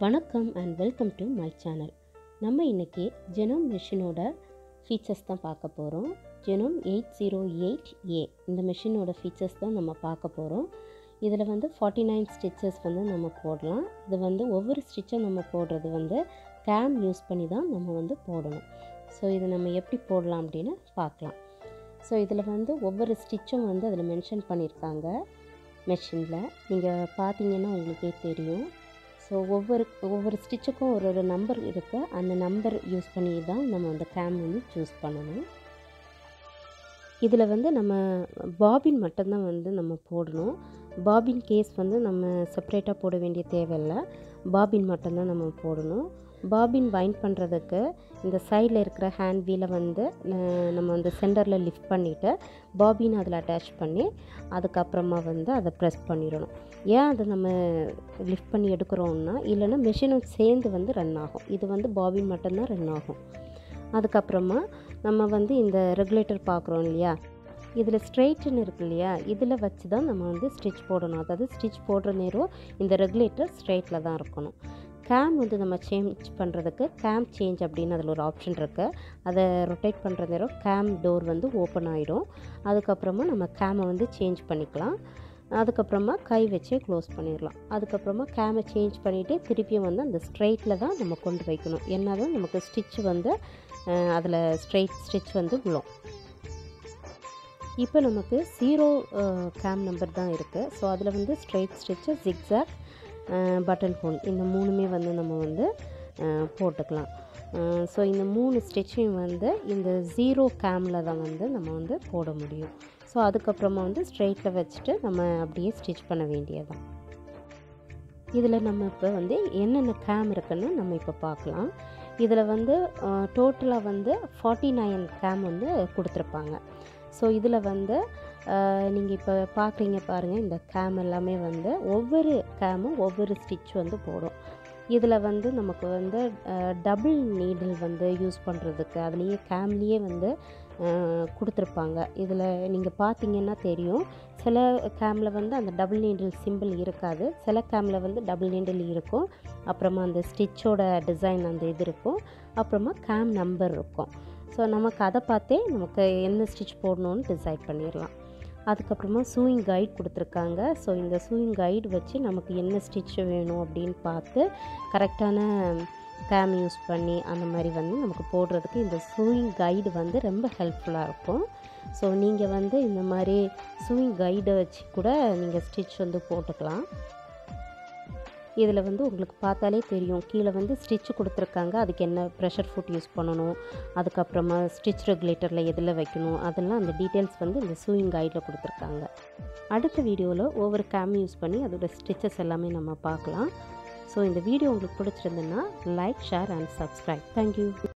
வணக்கம் and welcome to my channel நம்ம இன்றைக்கி ஜெனோம் மிஷினோட ஃபீச்சர்ஸ் தான் பார்க்க போகிறோம் Janome eight zero eight A இந்த மிஷினோட ஃபீச்சர்ஸ் தான் நம்ம பார்க்க போகிறோம் இதில் வந்து ஃபார்ட்டி நைன் ஸ்டிச்சஸ் வந்து நம்ம போடலாம் இது வந்து ஒவ்வொரு ஸ்டிச்சும் நம்ம போடுறது வந்து கேம் யூஸ் பண்ணி தான் நம்ம வந்து போடணும் ஸோ இது நம்ம எப்படி போடலாம் அப்படின்னு பார்க்கலாம் ஸோ இதில் வந்து ஒவ்வொரு ஸ்டிச்சும் வந்து அதில் மென்ஷன் பண்ணியிருக்காங்க மெஷினில் நீங்கள் பார்த்தீங்கன்னா உங்களுக்கே தெரியும் ஸோ ஒவ்வொரு ஒவ்வொரு ஸ்டிச்சுக்கும் ஒரு ஒரு நம்பர் இருக்குது அந்த நம்பர் யூஸ் பண்ணி தான் நம்ம அந்த கேம் வந்து சூஸ் பண்ணணும் இதில் வந்து நம்ம பாபின் மட்டும்தான் வந்து நம்ம போடணும் பாபின் கேஸ் வந்து நம்ம செப்ரேட்டாக போட வேண்டிய தேவையில்லை பாபின் மட்டும்தான் நம்ம போடணும் பாபின் பைண்ட் பண்ணுறதுக்கு இந்த சைடில் இருக்கிற ஹேண்ட் வீலை வந்து ந- நம்ம வந்து சென்டரில் லிஃப்ட் பண்ணிவிட்டு பாபின் அதில் அட்டாச் பண்ணி அதுக்கப்புறமா வந்து அதை ப்ரெஸ் பண்ணிடணும் ஏன் அதை நம்ம லிஃப்ட் பண்ணி எடுக்கிறோம்னா இல்லைன்னா மிஷினும் சேர்ந்து வந்து ரன் ஆகும் இது வந்து பாபின் மட்டும்தான் ரன் ஆகும் அதுக்கப்புறமா நம்ம வந்து இந்த ரெகுலேட்டர் பார்க்குறோம் இல்லையா இதில் ஸ்ட்ரெயிட்னு இருக்கு இல்லையா இதில் வச்சு தான் நம்ம வந்து ஸ்டிச் போடணும் அதாவது ஸ்டிச் போடுற நேரம் இந்த ரெகுலேட்டர் ஸ்ட்ரெயிட்டில் தான் இருக்கணும் கேம் வந்து நம்ம சேஞ்ச் பண்ணுறதுக்கு கேம் சேஞ்ச் அப்படின்னு அதில் ஒரு ஆப்ஷன் இருக்குது அதை ரொட்டேட் பண்ணுற நேரம் கேம் டோர் வந்து ஓப்பன் ஆகிடும் அதுக்கப்புறமா நம்ம கேமை வந்து சேஞ்ச் பண்ணிக்கலாம் அதுக்கப்புறமா கை வச்சே க்ளோஸ் பண்ணிடலாம் அதுக்கப்புறமா கேமை சேஞ்ச் பண்ணிவிட்டு திருப்பியும் வந்து அந்த ஸ்ட்ரெயிட்டில் தான் நம்ம கொண்டு வைக்கணும் என்ன தான் நமக்கு ஸ்டிச் வந்து அதில் ஸ்ட்ரெயிட் ஸ்டிச் வந்து விழும் இப்போ நமக்கு ஜீரோ கேம் நம்பர் தான் இருக்குது ஸோ அதில் வந்து straight stitch zigzag button hole இந்த மூணுமே வந்து நம்ம வந்து அஹ், போட்டுக்கலாம் ஸோ இந்த மூணு ஸ்டிச்சையும் வந்து இந்த ஜீரோ கேமில் தான் வந்து நம்ம வந்து போட முடியும் ஸோ அதுக்கப்புறமா வந்து ஸ்ட்ரெயிட்டில் வச்சுட்டு நம்ம அப்படியே ஸ்டிச் பண்ண வேண்டியதுதான் இதில் நம்ம இப்போ வந்து என்னென்ன கேம் இருக்குன்னு நம்ம இப்போ பார்க்கலாம் இதில் வந்து டோட்டலாக வந்து ஃபார்ட்டி நைன் கேம் வந்து கொடுத்துருப்பாங்க ஸோ இதில் வந்து நீங்கள் இப்போ பார்க்குறீங்க பாருங்கள் இந்த கேம் எல்லாமே வந்து ஒவ்வொரு கேமும் ஒவ்வொரு ஸ்டிச் வந்து போடும் இதில் வந்து நமக்கு வந்து டபுள் நீடில் வந்து யூஸ் பண்ணுறதுக்கு அதுலேயே கேம்லேயே வந்து அஹ், கொடுத்துருப்பாங்க இதில் நீங்கள் பார்த்தீங்கன்னா தெரியும் சில கேமில் வந்து அந்த டபுள் நீடில் சிம்பிள் இருக்காது சில கேமில் வந்து டபுள் நீடில் இருக்கும் அப்புறமா அந்த ஸ்டிச்சோட டிசைன் அந்த இது இருக்கும் அப்புறமா கேம் நம்பர் இருக்கும் ஸோ நமக்கு அதை பார்த்தே நமக்கு என்ன ஸ்டிச் போடணும்னு டிசைட் பண்ணிடலாம் அதுக்கப்புறமா சூயிங் கைட் கொடுத்துருக்காங்க ஸோ இந்த சூயிங் கைடு வச்சு நமக்கு என்ன ஸ்டிச் வேணும் அப்படின்னு பார்த்து கரெக்டான கேம் யூஸ் பண்ணி அந்த மாதிரி வந்து நமக்கு போடுறதுக்கு இந்த சூயிங் கைடு வந்து ரொம்ப ஹெல்ப்ஃபுல்லாக இருக்கும் ஸோ நீங்கள் வந்து இந்த மாதிரி சூயிங் கைடை வச்சு கூட நீங்கள் ஸ்டிச் வந்து போட்டுக்கலாம் இதில் வந்து உங்களுக்கு பார்த்தாலே தெரியும் கீழே வந்து ஸ்டிச் கொடுத்துருக்காங்க அதுக்கு என்ன ப்ரெஷர் ஃபுட் யூஸ் பண்ணணும் அதுக்கப்புறமா ஸ்டிச் ரெகுலேட்டரில் எதில் வைக்கணும் அதெல்லாம் அந்த டீட்டெயில்ஸ் வந்து இந்த சூயிங் கைடில் கொடுத்துருக்காங்க அடுத்த வீடியோவில் ஒவ்வொரு கேம் யூஸ் பண்ணி அதோட ஸ்டிச்சஸ் எல்லாமே நம்ம பார்க்கலாம் ஸோ இந்த வீடியோ உங்களுக்கு பிடிச்சிருந்துன்னா like share and subscribe thank you